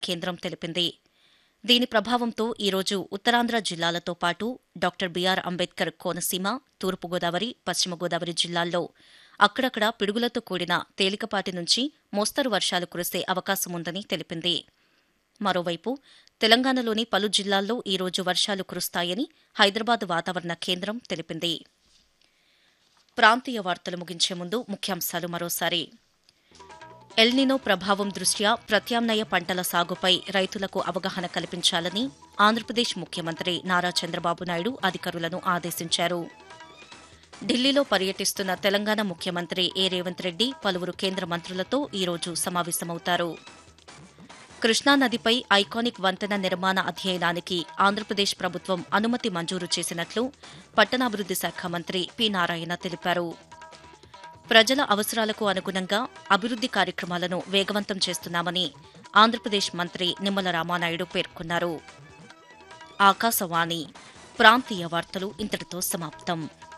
కేంద్రం తెలిపింది దీని ప్రభావంతో ఈరోజు ఉత్తరాంధ్ర జిల్లాలతో పాటు డాక్టర్ బీఆర్ అంబేద్కర్ కోనసీమ తూర్పుగోదావరి పశ్చిమ గోదావరి జిల్లాల్లో అక్కడక్కడ పిడుగులతో కూడిన తేలికపాటి నుంచి మోస్తరు వర్షాలు కురిసే అవకాశముందని తెలిపింది మరోవైపు తెలంగాణలోని పలు జిల్లాల్లో ఈరోజు వర్షాలు కురుస్తాయని హైదరాబాద్ వాతావరణ కేంద్రం తెలిపింది ప్రాంతీయ వార్తలు ముగించే ముందు ముఖ్యాంశాలు మరోసారి ఎల్నినో ప్రభావం దృష్ట్యా ప్రత్యామ్నాయ పంటల సాగుపై రైతులకు అవగాహన కల్పించాలని ఆంధ్రప్రదేశ్ ముఖ్యమంత్రి నారా చంద్రబాబు నాయుడు అధికారులను ఆదేశించారు ఢిల్లీలో పర్యటిస్తున్న తెలంగాణ ముఖ్యమంత్రి ఏ రేవంత్ రెడ్డి పలువురు కేంద్ర మంత్రులతో ఈరోజు సమావేశమవుతారు కృష్ణానదిపై ఐకానిక్ వంతెన నిర్మాణ అధ్యయనానికి ఆంధ్రప్రదేశ్ ప్రభుత్వం అనుమతి మంజూరు చేసినట్లు పట్టణాభివృద్ది శాఖ మంత్రి పి నారాయణ తెలిపారు ప్రజల అవసరాలకు అనుగుణంగా అభివృద్ది కార్యక్రమాలను వేగవంతం చేస్తున్నామని ఆంధ్రప్రదేశ్ మంత్రి నిమ్మల రామానాయుడు పేర్కొన్నారు ఆకాశవాణి ప్రాంతీయ వార్తలు ఇంతటితో సమాప్తం